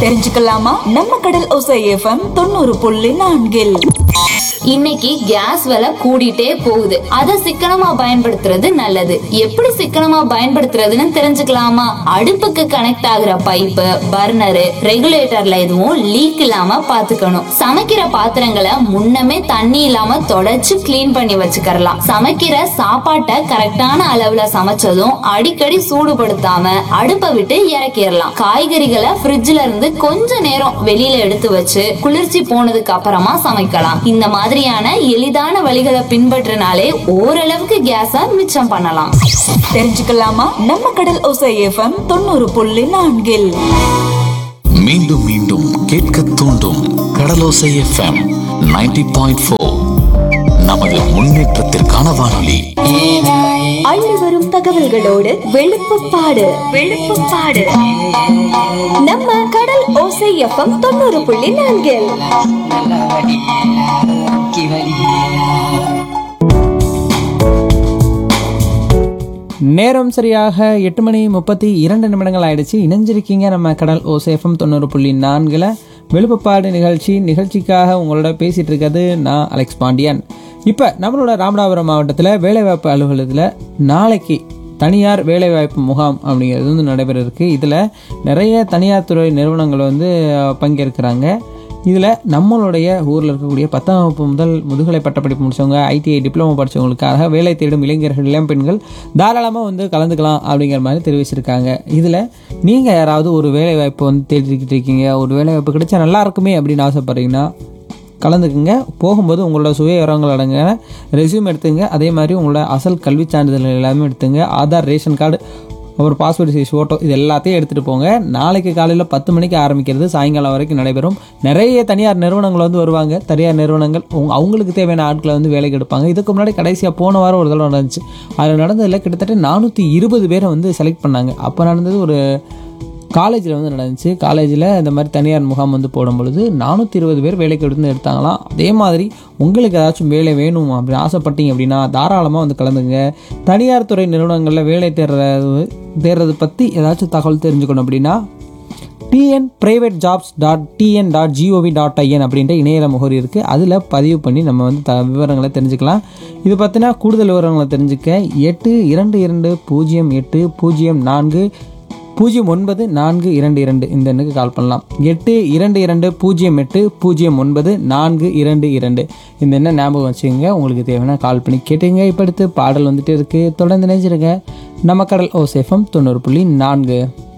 தெரிஞ்சுக்கலாமா நம்ம கடல் ஒசை எஃப்எம் தொண்ணூறு புள்ளி நான்கில் இன்னைக்கு கேஸ் விலை கூடிட்டே போகுது அத சிக்கனமா பயன்படுத்துறது நல்லது எப்படி சிக்கனமா பயன்படுத்துறதுன்னு தெரிஞ்சுக்கலாமா அடுப்புக்கு கனெக்ட் ஆகுற பைப்பு பர்னரு ரெகுலேட்டர்ல எதுவும் லீக் இல்லாம பாத்துக்கணும் சமைக்கிற பாத்திரங்களை முன்னமே தண்ணி இல்லாம தொடச்சு க்ளீன் பண்ணி வச்சுக்கறலாம் சமைக்கிற சாப்பாட்டை கரெக்டான அளவுல சமைச்சதும் அடிக்கடி சூடுபடுத்தாம அடுப்பை விட்டு இறக்கிடலாம் காய்கறிகளை ஃப்ரிட்ஜ்ல இருந்து கொஞ்ச நேரம் வெளியில எடுத்து வச்சு குளிர்ச்சி போனதுக்கு அப்புறமா சமைக்கலாம் இந்த மாதிரியான எளிதான வழிகளை பின்பற்றினாலே ஓரளவுக்கு கேஸ மிச்சம் பண்ணலாம் தெரிஞ்சுக்கலாமா நம்ம கடல் ஒசை எஃப்எம் தொண்ணூறு புள்ளி நான்கில் மீண்டும் மீண்டும் கேட்க தூண்டும் கடலோசை எஃப்எம் 90.4 பாயிண்ட் ஃபோர் நமது முன்னேற்றத்திற்கான வானொலி அள்ளி வரும் தகவல்களோடு வெளுப்புப்பாடு வெளுப்புப்பாடு நம்ம கடல் ஓசை எஃப்எம் தொண்ணூறு புள்ளி நான்கில் நேரம் சரியாக எட்டு மணி முப்பத்தி இரண்டு நிமிடங்கள் ஆயிடுச்சு இணைஞ்சிருக்கீங்க நம்ம கடல் ஓசேஃபம் தொண்ணூறு புள்ளி நான்கில் விழுப்புப்பாடு நிகழ்ச்சி நிகழ்ச்சிக்காக உங்களோட பேசிகிட்டு இருக்கிறது நான் அலெக்ஸ் பாண்டியன் இப்போ நம்மளோட ராமநாதபுரம் மாவட்டத்தில் வேலைவாய்ப்பு அலுவலகத்தில் நாளைக்கு தனியார் வேலைவாய்ப்பு முகாம் அப்படிங்கிறது வந்து நடைபெற இருக்கு இதில் நிறைய தனியார் துறை நிறுவனங்கள் வந்து அஹ், பங்கேற்கிறாங்க இதில் நம்மளுடைய ஊரில் இருக்கக்கூடிய பத்தாம் வகுப்பு முதல் முதுகலை பட்டப்படிப்பு முடிச்சவங்க ஐடிஐ டிப்ளமோ படித்தவங்களுக்காக வேலை தேடும் இளைஞர்கள் இளம் பெண்கள் தாராளமாக வந்து கலந்துக்கலாம் அப்படிங்கிற மாதிரி தெரிவிச்சிருக்காங்க இதில் நீங்கள் யாராவது ஒரு வேலை வாய்ப்பு வந்து தேடிக்கிட்டு இருக்கீங்க ஒரு வேலை வாய்ப்பு கிடைச்சா நல்லா இருக்குமே அப்படின்னு ஆசைப்பட்றீங்கன்னா கலந்துக்குங்க போகும்போது உங்களோட சுய விவரங்கள் அடங்க ரெஸ்யூம் எடுத்துங்க அதே மாதிரி உங்களோட அசல் கல்வி சான்றிதழ் எல்லாமே எடுத்துங்க ஆதார் ரேஷன் கார்டு ஒரு பாஸ்போர்ட் சைஸ் ஃபோட்டோ இது எல்லாத்தையும் எடுத்துகிட்டு போங்க நாளைக்கு காலையில் பத்து மணிக்கு ஆரம்பிக்கிறது சாயங்காலம் வரைக்கும் நடைபெறும் நிறைய தனியார் நிறுவனங்கள் வந்து வருவாங்க தனியார் நிறுவனங்கள் உங்க- அவங்களுக்கு தேவையான ஆட்களை வந்து வேலைக்கு எடுப்பாங்க இதுக்கு முன்னாடி கடைசியாக போன வாரம் ஒரு தடவை நடந்துச்சு அதில் நடந்ததில் கிட்டத்தட்ட நானூற்றி இருபது பேரை வந்து செலக்ட் பண்ணாங்க அப்போ நடந்தது ஒரு காலேஜில் வந்து நடந்துச்சு காலேஜில் இந்த மாதிரி தனியார் முகாம் வந்து போடும் பொழுது நானூற்றி இருபது பேர் வேலைக்கு எடுத்து எடுத்தாங்களாம் அதே மாதிரி உங்களுக்கு ஏதாச்சும் வேலை வேணும் அப்படின்னு ஆசைப்பட்டீங்க அப்படின்னா தாராளமாக வந்து கலந்துங்க தனியார் துறை நிறுவனங்களில் வேலை தேடுறது தேடுறது பற்றி ஏதாச்சும் தகவல் தெரிஞ்சுக்கணும் அப்படின்னா TN private jobs dot TN dot GOV dot IN அப்படின்ற இணையதள முகவரி இருக்குது அதில் பதிவு பண்ணி நம்ம வந்து த விவரங்களை தெரிஞ்சுக்கலாம் இது பற்றினா கூடுதல் விவரங்களை தெரிஞ்சுக்க எட்டு இரண்டு இரண்டு பூஜ்ஜியம் எட்டு பூஜ்ஜியம் நான்கு பூஜ்ஜியம் ஒன்பது நான்கு இரண்டு இரண்டு இந்த எண்ணுக்கு கால் பண்ணலாம் எட்டு இரண்டு இரண்டு பூஜ்ஜியம் எட்டு பூஜ்ஜியம் ஒன்பது நான்கு இரண்டு இரண்டு இந்த எண்ணை ஞாபகம் வச்சுக்கோங்க உங்களுக்கு தேவைன்னா கால் பண்ணி கேட்டுங்க இப்போ அடுத்து பாடல் வந்துட்டு இருக்குது தொடர்ந்து நினைச்சிருங்க நம்ம கடல் ஓ சேஃபம் தொண்ணூறு புள்ளி நான்கு